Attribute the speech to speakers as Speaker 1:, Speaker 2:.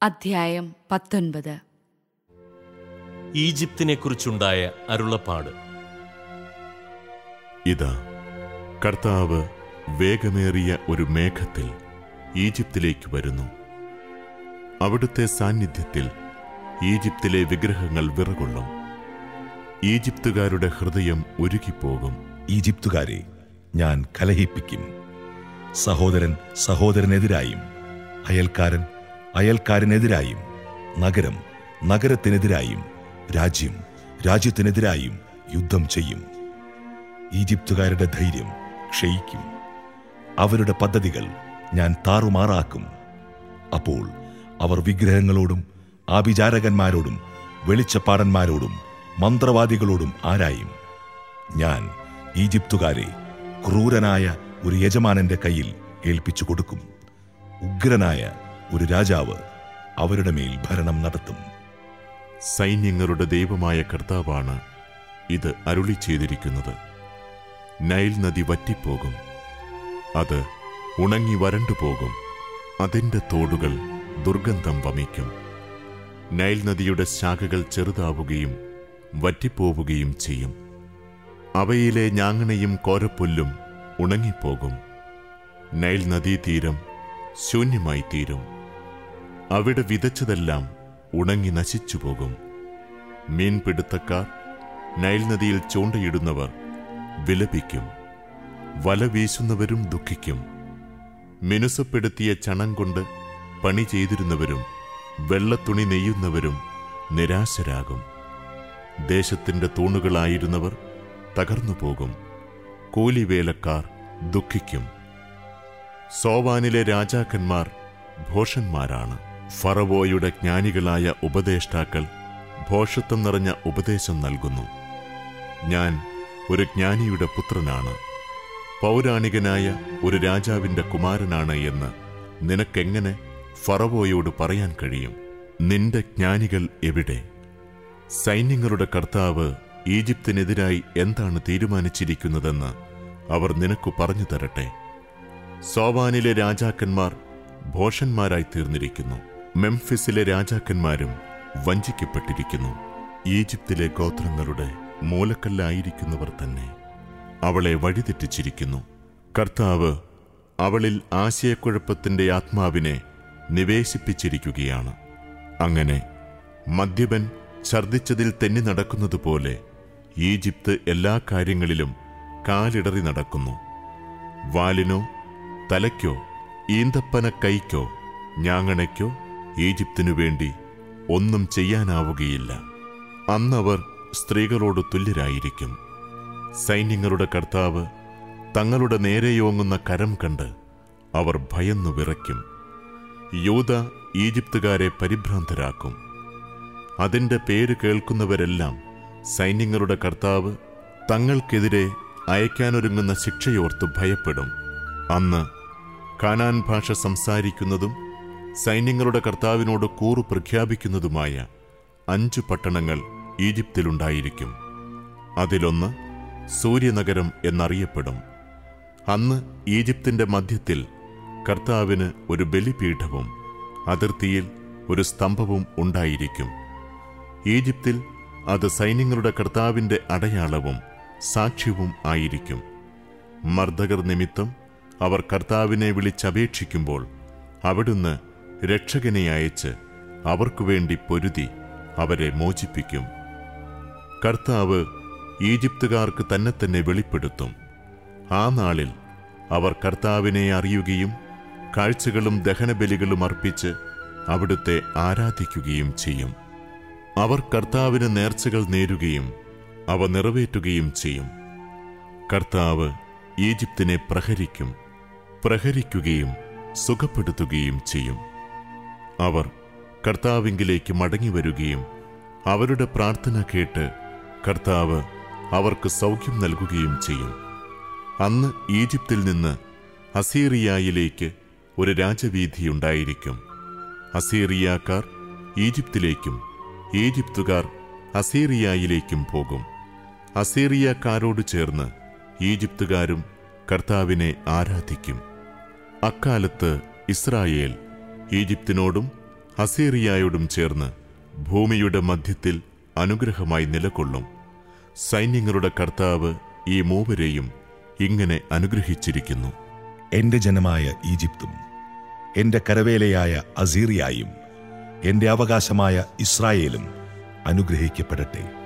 Speaker 1: അധ്യായം പത്തൊൻപത്
Speaker 2: ഈജിപ്തിനെക്കുറിച്ചുണ്ടായ അരുളപ്പാട്
Speaker 3: ഇതാ കർത്താവ് വേഗമേറിയ ഒരു മേഘത്തിൽ ഈജിപ്തിലേക്ക് വരുന്നു അവിടുത്തെ സാന്നിധ്യത്തിൽ ഈജിപ്തിലെ വിഗ്രഹങ്ങൾ വിറകൊള്ളും ഈജിപ്തുകാരുടെ ഹൃദയം ഉരുകിപ്പോകും
Speaker 4: ഈജിപ്തുകാരെ ഞാൻ കലഹിപ്പിക്കും സഹോദരൻ സഹോദരനെതിരായും അയൽക്കാരൻ അയൽക്കാരനെതിരായും നഗരം നഗരത്തിനെതിരായും രാജ്യം രാജ്യത്തിനെതിരായും യുദ്ധം ചെയ്യും ഈജിപ്തുകാരുടെ ധൈര്യം ക്ഷയിക്കും അവരുടെ പദ്ധതികൾ ഞാൻ താറുമാറാക്കും അപ്പോൾ അവർ വിഗ്രഹങ്ങളോടും ആഭിചാരകന്മാരോടും വെളിച്ചപ്പാടന്മാരോടും മന്ത്രവാദികളോടും ആരായും ഞാൻ ഈജിപ്തുകാരെ ക്രൂരനായ ഒരു യജമാനന്റെ കയ്യിൽ ഏൽപ്പിച്ചു കൊടുക്കും ഉഗ്രനായ ഒരു രാജാവ് അവരുടെ മേൽ ഭരണം നടത്തും
Speaker 3: സൈന്യങ്ങളുടെ ദൈവമായ കർത്താവാണ് ഇത് അരുളി ചെയ്തിരിക്കുന്നത് നൈൽ നദി വറ്റിപ്പോകും അത് ഉണങ്ങി വരണ്ടുപോകും അതിന്റെ തോടുകൾ ദുർഗന്ധം വമിക്കും നൈൽ നദിയുടെ ശാഖകൾ ചെറുതാവുകയും വറ്റിപ്പോവുകയും ചെയ്യും അവയിലെ ഞാങ്ങണയും കോരപ്പുല്ലും ഉണങ്ങിപ്പോകും നൈൽ നദീതീരം ശൂന്യമായി തീരും അവിടെ വിതച്ചതെല്ലാം ഉണങ്ങി നശിച്ചുപോകും മീൻപിടുത്തക്കാർ നൈൽ നദിയിൽ ചൂണ്ടയിടുന്നവർ വിലപിക്കും വല വീശുന്നവരും ദുഃഖിക്കും മിനുസപ്പെടുത്തിയ ചണം കൊണ്ട് പണി ചെയ്തിരുന്നവരും വെള്ളത്തുണി നെയ്യുന്നവരും നിരാശരാകും ദേശത്തിന്റെ തൂണുകളായിരുന്നവർ തകർന്നു പോകും കൂലിവേലക്കാർ ദുഃഖിക്കും സോവാനിലെ രാജാക്കന്മാർ ഭോഷന്മാരാണ് ഫറവോയുടെ ജ്ഞാനികളായ ഉപദേഷ്ടാക്കൾ ഭോഷത്വം നിറഞ്ഞ ഉപദേശം നൽകുന്നു ഞാൻ ഒരു ജ്ഞാനിയുടെ പുത്രനാണ് പൗരാണികനായ ഒരു രാജാവിന്റെ കുമാരനാണ് എന്ന് നിനക്കെങ്ങനെ ഫറവോയോട് പറയാൻ കഴിയും നിന്റെ ജ്ഞാനികൾ എവിടെ സൈന്യങ്ങളുടെ കർത്താവ് ഈജിപ്തിനെതിരായി എന്താണ് തീരുമാനിച്ചിരിക്കുന്നതെന്ന് അവർ നിനക്കു പറഞ്ഞു തരട്ടെ സോവാനിലെ രാജാക്കന്മാർ ഭോഷന്മാരായി തീർന്നിരിക്കുന്നു മെംഫിസിലെ രാജാക്കന്മാരും വഞ്ചിക്കപ്പെട്ടിരിക്കുന്നു ഈജിപ്തിലെ ഗോത്രങ്ങളുടെ മൂലക്കല്ലായിരിക്കുന്നവർ തന്നെ അവളെ വഴിതെറ്റിച്ചിരിക്കുന്നു കർത്താവ് അവളിൽ ആശയക്കുഴപ്പത്തിന്റെ ആത്മാവിനെ നിവേശിപ്പിച്ചിരിക്കുകയാണ് അങ്ങനെ മദ്യപൻ ഛർദിച്ചതിൽ തെന്നി നടക്കുന്നതുപോലെ ഈജിപ്ത് എല്ലാ കാര്യങ്ങളിലും കാലിടറി നടക്കുന്നു വാലിനോ തലയ്ക്കോ ഈന്തപ്പന കൈക്കോ ഞാങ്ങണയ്ക്കോ ഈജിപ്തിനു വേണ്ടി ഒന്നും ചെയ്യാനാവുകയില്ല അന്നവർ സ്ത്രീകളോട് തുല്യരായിരിക്കും സൈന്യങ്ങളുടെ കർത്താവ് തങ്ങളുടെ നേരെയോങ്ങുന്ന കരം കണ്ട് അവർ ഭയന്നു വിറയ്ക്കും യൂത ഈജിപ്തുകാരെ പരിഭ്രാന്തരാക്കും അതിന്റെ പേര് കേൾക്കുന്നവരെല്ലാം സൈന്യങ്ങളുടെ കർത്താവ് തങ്ങൾക്കെതിരെ അയക്കാനൊരുങ്ങുന്ന ശിക്ഷയോർത്ത് ഭയപ്പെടും അന്ന് കാനാൻ ഭാഷ സംസാരിക്കുന്നതും സൈന്യങ്ങളുടെ കർത്താവിനോട് കൂറു പ്രഖ്യാപിക്കുന്നതുമായ അഞ്ചു പട്ടണങ്ങൾ ഈജിപ്തിലുണ്ടായിരിക്കും അതിലൊന്ന് സൂര്യനഗരം എന്നറിയപ്പെടും അന്ന് ഈജിപ്തിന്റെ മധ്യത്തിൽ കർത്താവിന് ഒരു ബലിപീഠവും അതിർത്തിയിൽ ഒരു സ്തംഭവും ഉണ്ടായിരിക്കും ഈജിപ്തിൽ അത് സൈന്യങ്ങളുടെ കർത്താവിന്റെ അടയാളവും സാക്ഷ്യവും ആയിരിക്കും മർദ്ദകർ നിമിത്തം അവർ കർത്താവിനെ വിളിച്ചപേക്ഷിക്കുമ്പോൾ അവിടുന്ന് രക്ഷകനെ അയച്ച് അവർക്കു വേണ്ടി പൊരുതി അവരെ മോചിപ്പിക്കും കർത്താവ് ഈജിപ്തുകാർക്ക് തന്നെ തന്നെ വെളിപ്പെടുത്തും ആ നാളിൽ അവർ കർത്താവിനെ അറിയുകയും കാഴ്ചകളും ദഹനബലികളും അർപ്പിച്ച് അവിടുത്തെ ആരാധിക്കുകയും ചെയ്യും അവർ കർത്താവിന് നേർച്ചകൾ നേരുകയും അവ നിറവേറ്റുകയും ചെയ്യും കർത്താവ് ഈജിപ്തിനെ പ്രഹരിക്കും പ്രഹരിക്കുകയും സുഖപ്പെടുത്തുകയും ചെയ്യും അവർ കർത്താവിങ്കിലേക്ക് മടങ്ങിവരുകയും അവരുടെ പ്രാർത്ഥന കേട്ട് കർത്താവ് അവർക്ക് സൗഖ്യം നൽകുകയും ചെയ്യും അന്ന് ഈജിപ്തിൽ നിന്ന് അസീറിയായിലേക്ക് ഒരു രാജവീതിയുണ്ടായിരിക്കും അസീറിയാക്കാർ ഈജിപ്തിലേക്കും ഈജിപ്തുകാർ അസീറിയായിലേക്കും പോകും അസീറിയക്കാരോട് ചേർന്ന് ഈജിപ്തുകാരും കർത്താവിനെ ആരാധിക്കും അക്കാലത്ത് ഇസ്രായേൽ ഈജിപ്തിനോടും അസീറിയായോടും ചേർന്ന് ഭൂമിയുടെ മധ്യത്തിൽ അനുഗ്രഹമായി നിലകൊള്ളും സൈന്യങ്ങളുടെ കർത്താവ് ഈ മൂവരെയും ഇങ്ങനെ അനുഗ്രഹിച്ചിരിക്കുന്നു
Speaker 4: എന്റെ ജനമായ ഈജിപ്തും എന്റെ കരവേലയായ അസീറിയായും എന്റെ അവകാശമായ ഇസ്രായേലും അനുഗ്രഹിക്കപ്പെടട്ടെ